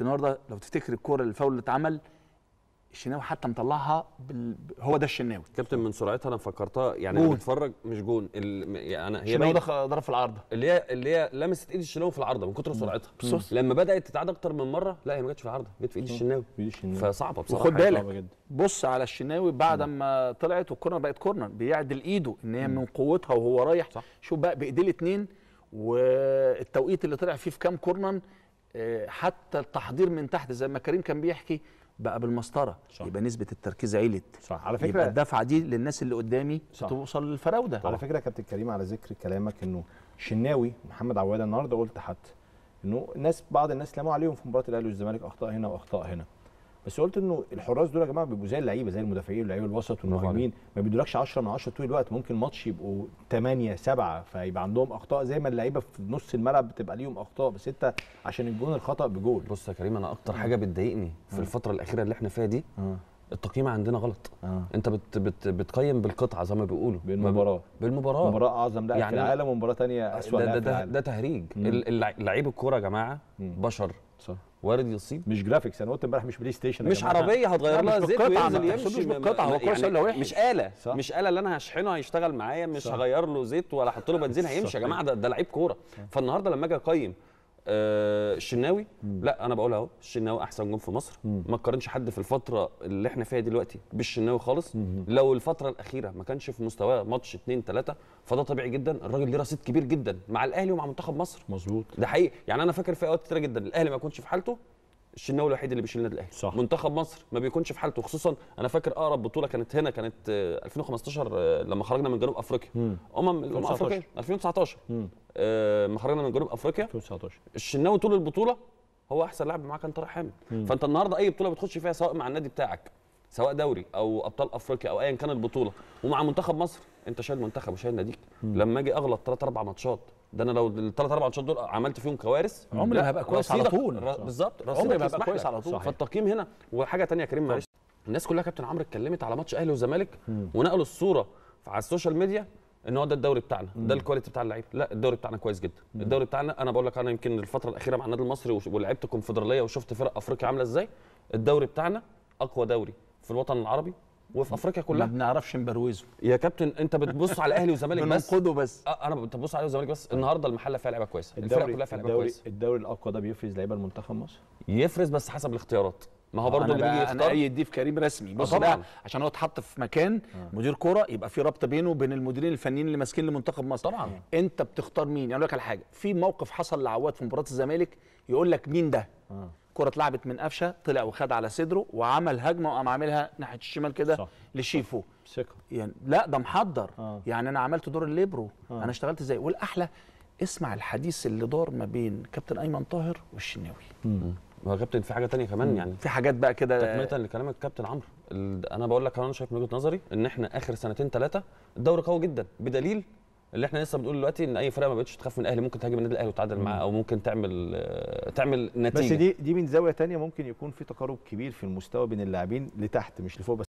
الشناوي ده لو تفتكر الكوره الفاول اللي اتعمل الشناوي حتى مطلعها بال... هو ده الشناوي كابتن من سرعتها انا فكرتها يعني جون. انا بتفرج مش جون ال... يعني انا هي الشناوي باين- ده ضرب في العارضه اللي هي اللي هي لمست ايد الشناوي في العارضه من كتر سرعتها بص. لما بدات تتعاد اكتر من مره لا هي ما جاتش في العارضه جت في ايد الشناوي بيدي الشناوي. فصعبه بصراحه وخد بالك صعبة جدا. بص على الشناوي بعد ما طلعت والكورنر بقت كورنر بيعدل ايده ان هي من قوتها وهو رايح صح. شوف بقى بايديه الاثنين والتوقيت اللي طلع فيه في كام كورنر آه، حتى التحضير من تحت زي ما كريم كان بيحكي بقى بالمسطره صح. يبقى نسبه التركيز علت صح على يبقى فكره الدفعه دي للناس اللي قدامي صح. توصل للفراوده على فكره يا كابتن كريم على ذكر كلامك انه شناوي محمد عواد النهارده قلت حتى انه الناس بعض الناس لاموا عليهم في مباراه الاهلي والزمالك اخطاء هنا واخطاء هنا بس قلت انه الحراس دول يا جماعه بيبقوا زي اللعيبه زي المدافعين واللعيبه الوسط والمهاجمين ما بيدولكش 10 من 10 طول الوقت ممكن ماتش يبقوا 8 7 فيبقى عندهم اخطاء زي ما اللعيبه في نص الملعب بتبقى ليهم اخطاء بس انت عشان الجون الخطا بجول بص يا كريم انا اكتر حاجه بتضايقني في الفتره الاخيره اللي احنا فيها دي اه التقييم عندنا غلط اه انت بت بت بتقيم بالقطعه زي ما بيقولوا بالمباراه بالمباراه مباراه اعظم لاعب يعني في العالم ومباراه ثانيه اسوء ده, ده, لاعب في ده, العالم ده تهريج مم. ال- اللع- لعيب الكوره يا جماعه مم. بشر صح وارد يصيب مش جرافيكس انا قلت امبارح مش بلاي ستيشن يا مش جماعة. عربيه هتغير لا، لها مش زيت بالقطعة، وينزل ما تحسبوش يمشي ما- بالقطعة، ما- هو كويس يعني ولا وحش؟ مش آلة صح. مش آلة اللي انا هشحنه هيشتغل معايا مش صح. هغير له زيت ولا احط له بنزين هيمشي يا جماعه ده, ده لعيب كوره فالنهارده لما اجي اقيم آه الشناوي لا انا بقول اهو الشناوي احسن جون في مصر ما تقارنش حد في الفتره اللي احنا فيها دلوقتي بالشناوي خالص لو الفتره الاخيره ما كانش في مستواه ماتش اتنين تلاته فده طبيعي جدا الراجل ليه رصيد كبير جدا مع الاهلي ومع منتخب مصر مظبوط ده حقيقي يعني انا فاكر في اوقات كتيره جدا الاهلي ما يكونش في حالته الشناوي الوحيد اللي بيشيل النادي الاهلي صح. منتخب مصر ما بيكونش في حالته خصوصا انا فاكر اقرب بطوله كانت هنا كانت آه، 2015 آه، لما خرجنا من جنوب افريقيا مم. امم الامم 2019. الافريقيه 2019 مم. آه، لما خرجنا من جنوب افريقيا 2019 الشناوي طول البطوله هو احسن لاعب معاه كان طارق حامد فانت النهارده اي بطوله بتخش فيها سواء مع النادي بتاعك سواء دوري او ابطال افريقيا او ايا كان البطوله ومع منتخب مصر انت شايل منتخب وشايل ناديك لما اجي اغلط ثلاث اربع ماتشات ده انا لو الثلاث اربع ماتشات دول عملت فيهم كوارث عمري لا، ما هبقى كويس على رصيدك- طول. ر- بالظبط عمري رصيدك ما هبقى يسمح كويس لك. على طول. صحيح. فالتقييم هنا وحاجه تانية يا كريم معلش الناس كلها كابتن عمرو اتكلمت على ماتش اهلي وزمالك ونقلوا الصوره على السوشيال ميديا ان هو ده الدوري بتاعنا ده الكواليتي بتاع اللعيبه لا الدوري بتاعنا كويس جدا الدوري بتاعنا انا بقول لك انا يمكن الفتره الاخيره مع النادي المصري وش- ولعبت كونفدراليه وشفت فرق افريقيا عامله ازاي الدوري بتاعنا اقوى دوري في الوطن العربي وفي افريقيا ما كلها بنعرفش نبروزه يا كابتن انت بتبص على الاهلي والزمالك بس بننقده بس آه، انا بتبص على الزمالك بس النهارده المحله فيها لعيبه كويسه الفرق الدوري كلها فيها لعيبه الدوري كويسه الدوري الاقوى ده بيفرز لعيبه المنتخب مصر يفرز بس حسب الاختيارات ما هو برضه انا اللي بيجي بقى انا يختار ايد دي في كريم رسمي بص طبعاً. ده عشان هو اتحط في مكان مدير كوره يبقى في ربط بينه وبين المديرين الفنيين اللي ماسكين لمنتخب مصر طبعاً. انت بتختار مين يعني اقول لك على حاجه في موقف حصل لعواد في مباراه الزمالك يقول لك مين ده كرة اتلعبت من قفشه طلع وخد على صدره وعمل هجمه وقام عاملها ناحيه الشمال كده صح. لشيفو ثقه يعني لا ده محضر آه. يعني انا عملت دور الليبرو انا اشتغلت ازاي والاحلى اسمع الحديث اللي دار ما بين كابتن ايمن طاهر والشناوي ما هو كابتن في حاجه تانية كمان يعني في حاجات بقى كده تكمله لكلامك كابتن عمرو ال- انا بقول لك انا شايف من وجهه نظري ان احنا اخر سنتين ثلاثه الدوري قوي جدا بدليل اللي احنا لسه بنقول دلوقتي ان اي فرقه ما بقتش تخاف من الاهلي ممكن تهاجم النادي الاهلي وتعادل معاه او ممكن تعمل آه، تعمل نتيجه بس دي دي من زاويه تانية ممكن يكون في تقارب كبير في المستوى بين اللاعبين لتحت مش لفوق بس